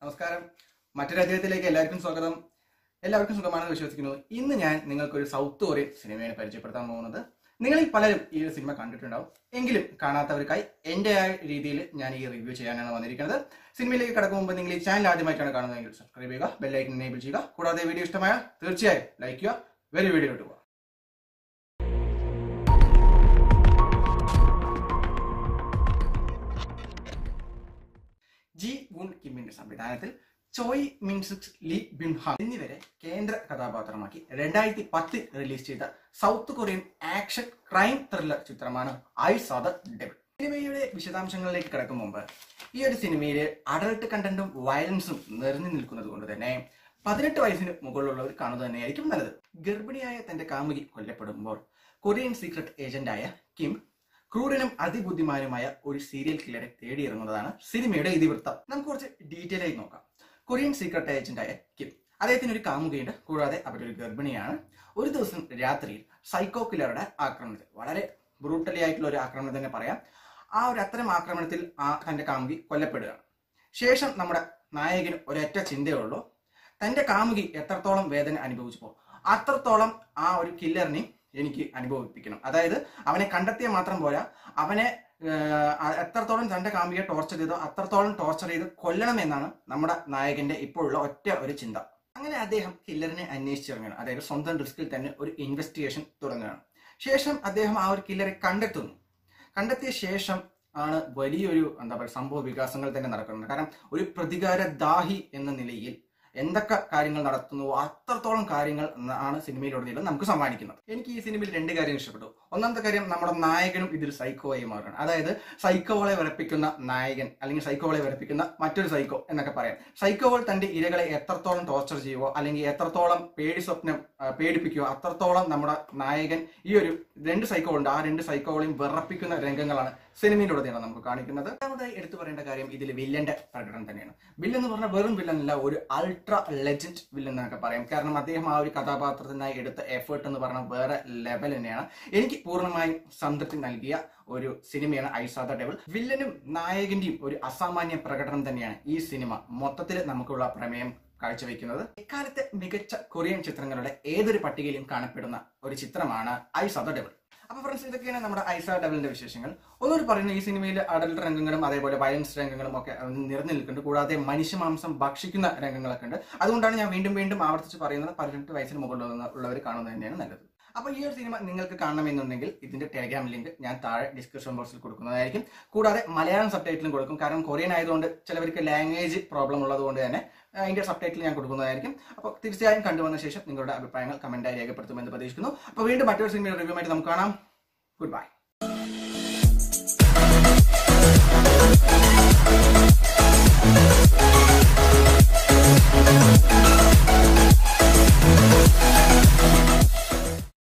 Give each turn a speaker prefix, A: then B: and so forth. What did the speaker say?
A: നമസ്കാരം മറ്റൊരു അധ്യായത്തിലേക്ക് എല്ലാവർക്കും സ്വാഗതം എല്ലാവർക്കും സുഖമാണെന്ന് വിശ്വസിക്കുന്നു ഇന്ന് ഞാൻ നിങ്ങൾക്കൊരു സൗത്ത് കൊറിയൻ സിനിമയാണ് പരിചയപ്പെടുത്താൻ പോകുന്നത് നിങ്ങളിൽ പലരും ഈ ഒരു സിനിമ കണ്ടിട്ടുണ്ടാവും എങ്കിലും കാണാത്തവർക്കായി എൻ്റെ ആ രീതിയിൽ ഞാൻ ഈ റിവ്യൂ ചെയ്യാനാണ് വന്നിരിക്കുന്നത് സിനിമയിലേക്ക് കടക്കും മുമ്പ് നിങ്ങൾ ഈ ചാനൽ ആദ്യമായിട്ടാണ് കാണുന്നതെങ്കിൽ സബ്സ്ക്രൈബ് ചെയ്യുക ബെല്ലൈക്കൻ എനേബിൾ ചെയ്യുക കൂടാതെ വീഡിയോ ഇഷ്ടമായ തീർച്ചയായും ലൈക്ക് ചെയ്യുക വലിയ വീഡിയോയിലോട്ട് പോകാം ജി ഗുൺ കിമ്മിന്റെ സംവിധാനത്തിൽ ചോയ് മിൻസുക് ലീ ബിൻഹ എന്നിവരെ കേന്ദ്ര കഥാപാത്രമാക്കി രണ്ടായിരത്തി പത്തിൽ റിലീസ് ചെയ്ത South Korean action crime thriller ചിത്രമാണ് ഐ സാ ദ ഡെവിൾ സിനിമയുടെ വിശദാംശങ്ങളിലേക്ക് കിടക്കും മുമ്പ് ഈ ഒരു സിനിമയിൽ അഡൾട്ട് കണ്ടന്റും വയലൻസും നിറഞ്ഞു നിൽക്കുന്നത് കൊണ്ട് തന്നെ പതിനെട്ട് വയസ്സിന് മുകളിലുള്ളവർ കാണുന്നത് തന്നെയായിരിക്കും നല്ലത് ഗർഭിണിയായ തന്റെ കാമുകി കൊല്ലപ്പെടുമ്പോൾ കൊറിയൻ സീക്രട്ട് ഏജന്റായ കിം ക്രൂരനും അതിബുദ്ധിമാനുമായ ഒരു സീരിയൽ കില്ലറെ തേടിയിറങ്ങുന്നതാണ് സിനിമയുടെ ഇതിവൃത്തം നമുക്ക് കുറച്ച് ഡീറ്റെയിൽ ആയി നോക്കാം കൊറിയൻ സീക്രട്ട് ഏജന്റായ കിം അദ്ദേഹത്തിന് ഒരു കാമുകയുണ്ട് കൂടാതെ അവരൊരു ഗർഭിണിയാണ് ഒരു ദിവസം രാത്രിയിൽ സൈക്കോ കില്ലറുടെ ആക്രമണത്തിൽ വളരെ ബ്രൂട്ടലി ആയിട്ടുള്ള ഒരു ആക്രമണം തന്നെ പറയാം ആ ഒരു അത്തരം ആക്രമണത്തിൽ ആ തന്റെ കാമുകി കൊല്ലപ്പെടുകയാണ് ശേഷം നമ്മുടെ നായകന് ഒരൊറ്റ ചിന്തയേ ഉള്ളൂ തന്റെ കാമുകി എത്രത്തോളം വേദന അനുഭവിച്ചപ്പോൾ അത്രത്തോളം ആ ഒരു കില്ലറിനെ എനിക്ക് അനുഭവിപ്പിക്കണം അതായത് അവനെ കണ്ടെത്തിയ മാത്രം പോരാ അവനെ ആഹ്, എത്രത്തോളം തന്റെ കാമുകിയെ ടോർച്ചർ ചെയ്തോ അത്രത്തോളം ടോർച്ചർ ചെയ്ത് കൊല്ലണം എന്നാണ് നമ്മുടെ നായകന്റെ ഇപ്പോഴുള്ള ഒറ്റ ഒരു ചിന്ത അങ്ങനെ അദ്ദേഹം കില്ലറിനെ അന്വേഷിച്ചിറങ്ങുകയാണ് അതായത് സ്വന്തം റിസ്കിൽ തന്നെ ഒരു ഇൻവെസ്റ്റിഗേഷൻ തുടങ്ങുകയാണ് ശേഷം അദ്ദേഹം ആ ഒരു കില്ലറെ കണ്ടെത്തുന്നു കണ്ടെത്തിയ ശേഷം ആണ് വലിയൊരു എന്താ പറയുക സംഭവ വികാസങ്ങൾ തന്നെ നടക്കുന്നത് കാരണം ഒരു പ്രതികാര ദാഹി എന്ന നിലയിൽ എന്തൊക്കെ കാര്യങ്ങൾ നടത്തുന്നു അത്രത്തോളം കാര്യങ്ങൾ ആണ് സിനിമയിലുടനീളം നമുക്ക് സമ്മാനിക്കുന്നത് എനിക്ക് ഈ സിനിമയിൽ രണ്ട് കാര്യങ്ങൾ ഇഷ്ടപ്പെട്ടു ഒന്നാമത്തെ കാര്യം നമ്മുടെ നായകനും ഇതിൽ സൈക്കോയായി മാറുകയാണ് അതായത് സൈക്കോകളെ വിറപ്പിക്കുന്ന നായകൻ അല്ലെങ്കിൽ സൈക്കോകളെ വിറപ്പിക്കുന്ന മറ്റൊരു സൈക്കോ എന്നൊക്കെ പറയാം സൈക്കോകൾ തന്റെ ഇരകളെ എത്രത്തോളം ടോർച്ചർ ചെയ്യുവോ അല്ലെങ്കിൽ എത്രത്തോളം പേടി സ്വപ്നം ആ, പേടിപ്പിക്കുകയോ അത്രത്തോളം നമ്മുടെ നായകൻ ഈ ഒരു രണ്ട് സൈക്കോ ഉണ്ട് ആ രണ്ട് സൈക്കോകളെയും വിറപ്പിക്കുന്ന രംഗങ്ങളാണ് സിനിമയിലുടനീളം നമുക്ക് കാണിക്കുന്നത് രണ്ടാമതായി എടുത്തു പറയേണ്ട കാര്യം ഇതിൽ വില്ലന്റെ പ്രകടനം തന്നെയാണ് വില്ലൻ എന്ന് പറഞ്ഞാൽ വെറും വില്ലൻ അല്ല ഒരു അൾട്രാ ലെജൻഡ് വില്ലൻ എന്നൊക്കെ പറയാം കാരണം അദ്ദേഹം ആ ഒരു കഥാപാത്രത്തിനായി എടുത്ത എഫേർട്ട് എന്ന് പറഞ്ഞാൽ വേറെ ലെവൽ തന്നെയാണ് എനിക്ക് പൂർണ്ണമായും സംതൃപ്തി നൽകിയ ഒരു സിനിമയാണ് ഐസാദ ഡെവൽ വില്ലനും നായകന്റെയും ഒരു അസാമാന്യ പ്രകടനം തന്നെയാണ് ഈ സിനിമ മൊത്തത്തിൽ നമുക്കുള്ള പ്രമേയം കാഴ്ചവെക്കുന്നത് ഇക്കാലത്തെ മികച്ച കൊറിയൻ ചിത്രങ്ങളുടെ ഏതൊരു പട്ടികയിലും കാണപ്പെടുന്ന ഒരു ചിത്രമാണ് ഐസാദ ഡെവൽ അപ്പൊ ഫ്രണ്ട്സ് ഇതൊക്കെയാണ് നമ്മുടെ ഐസ ഡബിളിന്റെ വിശേഷങ്ങൾ ഒന്നുകൂടി പറയുന്നു ഈ സിനിമയിൽ അഡൽട്ട് രംഗങ്ങളും അതേപോലെ വയലൻസ് രംഗങ്ങളും ഒക്കെ നിറഞ്ഞു നിൽക്കുന്നുണ്ട് കൂടാതെ മനുഷ്യമാംസം ഭക്ഷിക്കുന്ന രംഗങ്ങളൊക്കെ ഉണ്ട് അതുകൊണ്ടാണ് ഞാൻ വീണ്ടും വീണ്ടും ആവർത്തിച്ച് പറയുന്നത് പതിനെട്ട് വയസ്സിന് മുകളിൽ ഉള്ളവർ കാണുന്നത് തന്നെയാണ് നല്ലത് അപ്പൊ ഈ ഒരു സിനിമ നിങ്ങൾക്ക് കാണണമെന്നുണ്ടെങ്കിൽ ഇതിന്റെ ടെലിഗ്രാം ലിങ്ക് ഞാൻ താഴെ ഡിസ്ക്രിപ്ഷൻ ബോക്സിൽ കൊടുക്കുന്നതായിരിക്കും കൂടാതെ മലയാളം സബ് ടൈറ്റിലും കൊടുക്കും കാരണം കൊറിയൻ ആയതുകൊണ്ട് ചിലവർക്ക് ലാംഗ്വേജ് പ്രോബ്ലം ഉള്ളതുകൊണ്ട് തന്നെ അതിന്റെ സബ് ടൈറ്റിൽ ഞാൻ കൊടുക്കുന്നതായിരിക്കും അപ്പോൾ തീർച്ചയായും കണ്ടുവന്ന ശേഷം നിങ്ങളുടെ അഭിപ്രായങ്ങൾ കമന്റായി രേഖപ്പെടുത്തുമെന്ന് പ്രതീക്ഷിക്കുന്നു അപ്പോൾ വീണ്ടും മറ്റൊരു സിനിമയുടെ റിവ്യൂ ആയിട്ട് നമുക്ക് കാണാം ഗുഡ് ബൈ